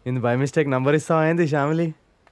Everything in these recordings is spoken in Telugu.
ఇందు బై మిస్టేక్ నంబర్ ఇస్తావా ఏంది శ్యామిలి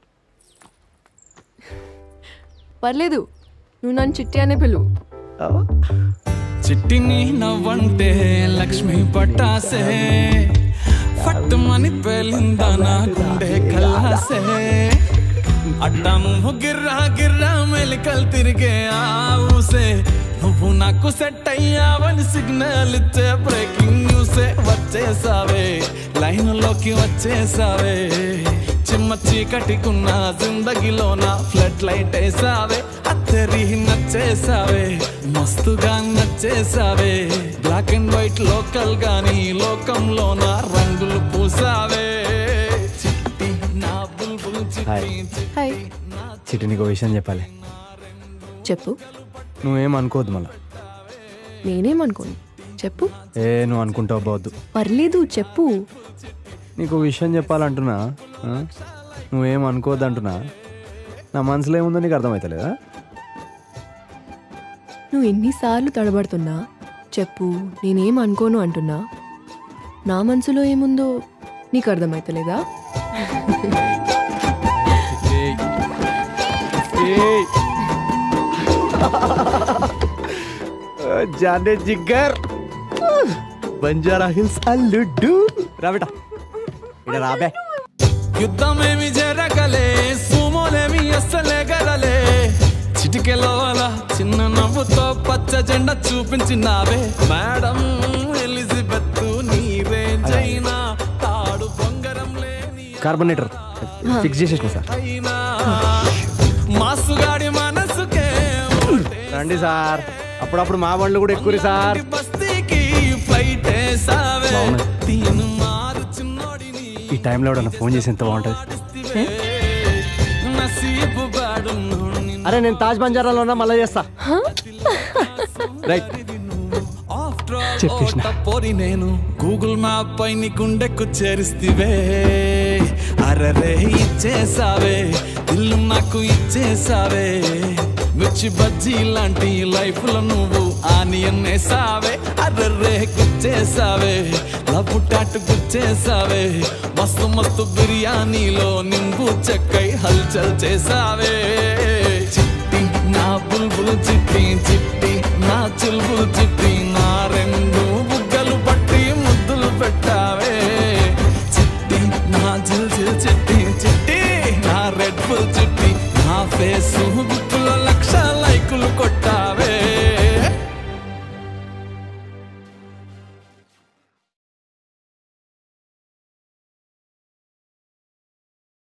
పర్లేదు నువ్వు నన్ను చిట్టి అనే పిలువు చిట్టిని నవ్వంటే లక్ష్మి పట్టాసే ఫట్టుమని పేలిందా నా గుండె కల్లాసే అడ్డా నువ్వు గిర్రా గిర్రా మెలికలు తిరిగే ఆ ఊసే నువ్వు నాకు సెట్ అయ్యావని సిగ్నల్ ఇచ్చే బ్రేకింగ్ న్యూసే వచ్చేసావే లైన్ లోకి వచ్చేసావే చిమ్మ చీకటికున్న జిందగీలో నా ఫ్లడ్ లైట్ వేసావే అత్తరి నచ్చేసావే మస్తుగా నచ్చేసావే బ్లాక్ అండ్ వైట్ లోకల్ గాని లోకంలో నా రంగులు పూసావే చిట్టి నా బుల్బుల్ హాయ్. చిట్టి హాయ్ చిట్టి నీకు విషయం చెప్పాలి చెప్పు నువ్వేం అనుకోవద్దు మళ్ళా నేనేమనుకోను చెప్పు ఏ నువ్వు అనుకుంటావు పోవద్దు పర్లేదు చెప్పు నీకు విషయం చెప్పాలంటున్నా ఆ? నువ్వేం అనుకోవద్దు అంటున్నా నా మనసులో ఏముందో నీకు అర్థమవుతలేదా నువ్వు ఎన్నిసార్లు తడబడుతున్నా చెప్పు నేనేం అనుకోను అంటున్నా నా మనసులో ఏముందో నీకు అర్థమైతలేదా జానే జిగ్గర్ బంజారా హిల్స్ అల్లుడ్డు రాబేటా ఇక్కడ రాబే యుద్ధమేమి జరగలే సుమోలేమి అస్సలే గలలే చిటికెలో అలా చిన్న నవ్వుతో పచ్చ జెండా చూపించినావే మేడం ఎలిజబెత్ నీ రేంజ్ అయినా తాడు బొంగరం లేని కార్బోనేటర్ ఫిక్స్ చేసేసిన సార్ అయినా మాసుగాడి మనసుకే రండి సార్ అప్పుడప్పుడు మా బండ్లు కూడా ఎక్కువ సార్ బస్తీకి ఫ్లైట్ వేసావే బాగున్నాయి. తీను మారు చిన్నోడిని ఈ టైంలో ఎవడన్నా ఫోన్ చేసి ఎంత బాగుంటుంది నసీబు బాడున్నోడిని అరే నేను తాజ్ బంజారాలో ఉన్నా మళ్ళీ చేస్తా రైట్ చెప్పేసిన. పోరి నేను గూగుల్ మ్యాప్ పై నీ గుండెకు చేరిస్తివే అరరే ఇచ్చేసావే ఇల్లు నాకు ఇచ్చేసావే మిర్చి బజ్జీ లాంటి లైఫ్ లో నువ్వు ఆనియన్ వేసావే అర్రరే గుచ్చేసావే లవ్ టాటు గుచ్చేసావే మస్తు మస్తు బిర్యానీలో నింబు చెక్కై హల్చల్ చేసావే చిట్టి నా బుల్బుల్ చిట్టి చిట్టి నా చుల్బుల్ చిట్టి నా రెండు బుగ్గలు పట్టి ముద్దులు పెట్టావే చిట్టి నా జిల్ జిల్ చిట్టి చిట్టి నా రెడ్ బుల్ చిట్టి నా ఫేస్